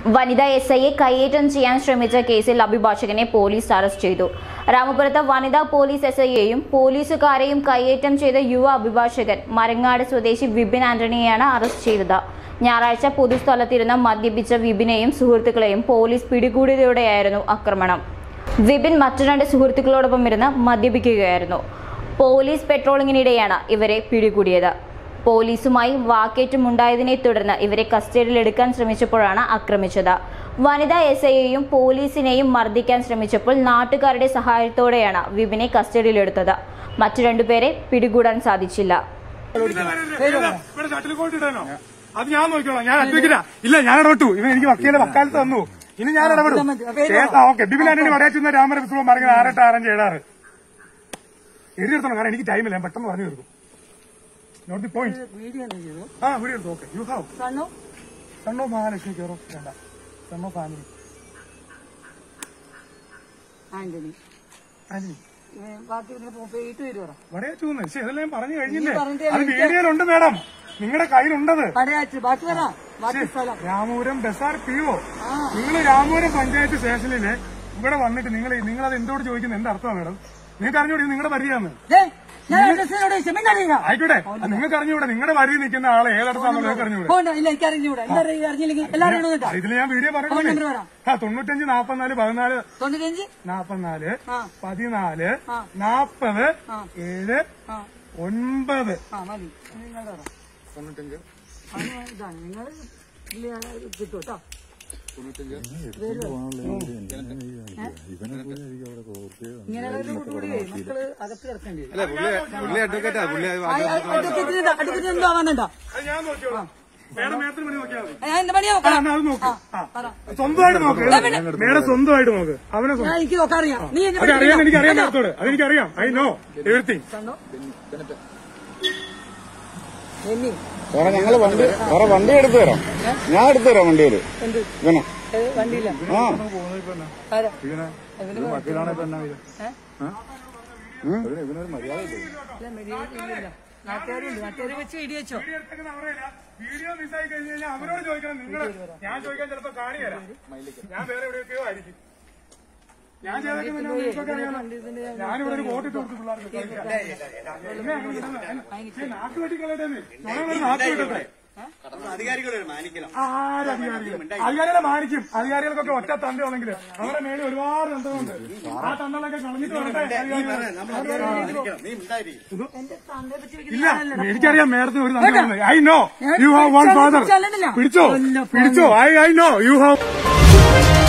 വനിതാ എസ് ഐയെ കയ്യേറ്റം ചെയ്യാൻ ശ്രമിച്ച കേസിൽ അഭിഭാഷകനെ പോലീസ് അറസ്റ്റ് ചെയ്തു രാമപുരത്ത് വനിതാ പോലീസ് എസ് ഐയെയും പോലീസുകാരെയും കയ്യേറ്റം ചെയ്ത യുവ അഭിഭാഷകൻ മരങ്ങാട് സ്വദേശി വിപിൻ ആന്റണിയെയാണ് അറസ്റ്റ് ചെയ്തത് ഞായറാഴ്ച പൊതുസ്ഥലത്തിരുന്ന് മദ്യപിച്ച വിപിനെയും സുഹൃത്തുക്കളെയും പോലീസ് പിടികൂടിയതോടെയായിരുന്നു ആക്രമണം വിപിൻ മറ്റു രണ്ട് സുഹൃത്തുക്കളോടൊപ്പം ഇരുന്ന് മദ്യപിക്കുകയായിരുന്നു പോലീസ് പെട്രോളിങ്ങിനിടെയാണ് ഇവരെ പിടികൂടിയത് പോലീസുമായി വാക്കേറ്റമുണ്ടായതിനെ തുടർന്ന് ഇവരെ കസ്റ്റഡിയിലെടുക്കാൻ ശ്രമിച്ചപ്പോഴാണ് ആക്രമിച്ചത് വനിതാ എസ് ഐയെയും പോലീസിനെയും മർദ്ദിക്കാൻ ശ്രമിച്ചപ്പോൾ നാട്ടുകാരുടെ സഹായത്തോടെയാണ് വിപിനെ കസ്റ്റഡിയിലെടുത്തത് മറ്റു രണ്ടുപേരെ പിടികൂടാൻ സാധിച്ചില്ല ഇവിടെ ഷട്ടിൽ കോട്ട് ഇടാനോ അത് ഞാൻ നോക്കിക്കോളാം ഞാൻ അഡ്വക്കേറ്റാ ഇല്ല ഞാൻ ഇടപെട്ടു ഇവൻ എനിക്ക് വക്കീലെ വക്കാലത്ത് തന്നു ഇനി ഞാൻ ഇടപെടും കേസാ ഓക്കെ ബിബിൻ ആന്റണി പറയാച്ചുന്ന രാമര വിശ്വം പറഞ്ഞത് ആറെട്ട് ആറഞ്ച് ഏഴാറ് എഴുതിയെടുത്തോണം കാരണം എനിക്ക് ടൈമില്ല ഞാൻ പെട്ടെന്ന് പറഞ്ഞു തീർക്കും നോട്ട് ദി പോയിന്റ് വീഡിയോ എന്ത് ചെയ്തു ആ വീഡിയോ എടുത്തു ഓക്കെ യു ഹാവ് കണ്ണു സണ്ണോ മഹാലക്ഷ്മി കയറോ വേണ്ട സണ്ണോ ഫാമിലി ആന്റണി ആന്റണി ഇവൻ ബാക്കി പിന്നെ പോയിട്ട് വരുവാ വടയാച്ചൂന്ന് പക്ഷെ ഇതെല്ലാം ഞാൻ പറഞ്ഞു കഴിഞ്ഞില്ലേ നീ പറഞ്ഞിട്ടേ അത് വീഡിയോയിലുണ്ട് മാഡം നിങ്ങളുടെ കയ്യിലുണ്ടത് പടയാച്ച് ബാക്കി വരാം ബാക്കി സ്ഥലം രാമപുരം ബസാർ പി ഒ ആ. നിങ്ങൾ രാമപുരം പഞ്ചായത്ത് സ്റ്റേഷനില് ഇവിടെ വന്നിട്ട് നിങ്ങൾ നിങ്ങൾ അത് എന്തോട് ചോദിക്കുന്നത് എന്താ അർത്ഥമാണ് മാഡം നിങ്ങൾക്ക് അറിഞ്ഞൂടെ ഇത് നിങ്ങളുടെ വരിയാന്ന് ദേ, ഞാൻ അഡ്രസ്സിനോട് ചെമ്മണ്ണറിയാ ആയിക്കോട്ടെ അത് നിങ്ങൾക്ക് അറിഞ്ഞൂടെ നിങ്ങളുടെ വരി നിൽക്കുന്ന ആളെ ഏതടത്താണെന്ന് നിങ്ങൾക്ക് അറിഞ്ഞൂടെ പോണ്ട ഇല്ല എനിക്ക് അറിഞ്ഞൂടാ എല്ലാവരും അറിഞ്ഞില്ലെങ്കിൽ എല്ലാവരും ഇടുന്നുണ്ടോ ഇതിൽ ഞാൻ വീഡിയോ ഫോൺ നമ്പർ പറഞ്ഞു പറ ആ തൊണ്ണൂറ്റഞ്ച് നാപ്പത്തിനാല് പതിനാല് തൊണ്ണൂറ്റഞ്ച് നാപ്പത്തിനാല് ആ. പതിനാല് ആ. നാപ്പത് ആ. ഏഴ് ആ ഒൻപത് ആ മതി നിങ്ങളുടെ പറ തൊണ്ണൂറ്റഞ്ച് അത് ഇതാണ് നിങ്ങൾ കിട്ടും കേട്ടോ ഇങ്ങനെയുള്ള കൂടി മക്കള് അകത്ത് കിടക്കേണ്ടി വരും അല്ല പുള്ളി പുള്ളി അഡ്വക്കേറ്റാ പുള്ളി അത് ആ, ആ, അഡ്വക്കേറ്റിന് എന്താ അഡ്വക്കേറ്റിന് എന്തോ ആവാനുണ്ടോ അത് ഞാൻ നോക്കിയോളാം മേഡം മേത്ര മണി നോക്കിയാൽ മതി ഞാൻ എന്റെ പണി ആ, നോക്കാം എന്നാ അത് നോക്ക് ആ. പറ സ്വന്തമായിട്ട് നോക്ക് മേഡം സ്വന്തമായിട്ട് നോക്ക് അവനെ സ്വന്തം ഞാൻ എനിക്ക് നോക്കാറിയാം നീ എന്നെ അത് അറിയാൻ എനിക്ക് അറിയാം പഠിപ്പിക്കണ്ട. നേരത്തോട് അതെനിക്കറിയാം ഐ നോ എവറിത്തിങ് കണ്ടോ എമ്മി സാറേ ഞങ്ങള് വണ്ടി സാറേ വണ്ടി എടുത്തു തരാം ഞാൻ എടുത്തു തരാം വണ്ടിയില് എന്ത് ഇവനെ ഏ, വണ്ടിയില്ല ആ ആരാ വക്കീലാണെ ഇപ്പൊ എന്നാ ഇത്? ഏ? ഉം? ഇവന് ഇവനൊരു മര്യാദ ഇല്ല. ഇല്ല മെഡിയില്ല നാട്ടുകാരുണ്ട് നാട്ടുകാരെ വെച്ച് വീഡിയോ വെച്ചോ വീഡിയോ എടുത്തേക്കുന്ന അവരല്ല വീഡിയോ മിസ്സായി കഴിഞ്ഞ് കഴിഞ്ഞാൽ അവരോട് ചോദിക്കണം നിങ്ങൾ ഞാൻ ചോദിക്കാൻ ചിലപ്പോ കാണി തരാം ഞാൻ വേറെ എവിടെയൊക്കെയോ ആയിരിക്കും ഞാൻ ചെയ്തേക്കുന്ന നിങ്ങൾക്കൊക്കെ അറിയാലോ ഞാനിവിടെ ഒരു വോട്ട് ഇട്ട് കൊടുത്തു പിള്ളേർക്ക് എന്നെ അങ്ങനെ വിടുന്നത്? ഏ, നാക്ക് വെട്ടി കളയട്ടെ നാക്ക് വെട്ടട്ടെ അധികാരികളെ മാനിക്കണം ആരധികാരികൾ അധികാരികളെ മാനിക്കും അധികാരികൾക്കൊക്കെ ഒറ്റ തന്തയുള്ളെങ്കിൽ അവരുടെ മേളിൽ ഒരുപാട് തന്തകളുണ്ട് ആ തന്തകളൊക്കെ കളഞ്ഞിട്ട് വരട്ടെ അധികാരികൾ. നീ ഉണ്ടായിരിക്കും എന്റെ തന്തയെ പറ്റി ഇല്ല എനിക്കറിയാം മേഡത്തിന് ഒരു തന്തയുണ്ട് I know you have one father ചലനില്ല. പിടിച്ചോ കൊല്ല പിടിച്ചോ I I know you have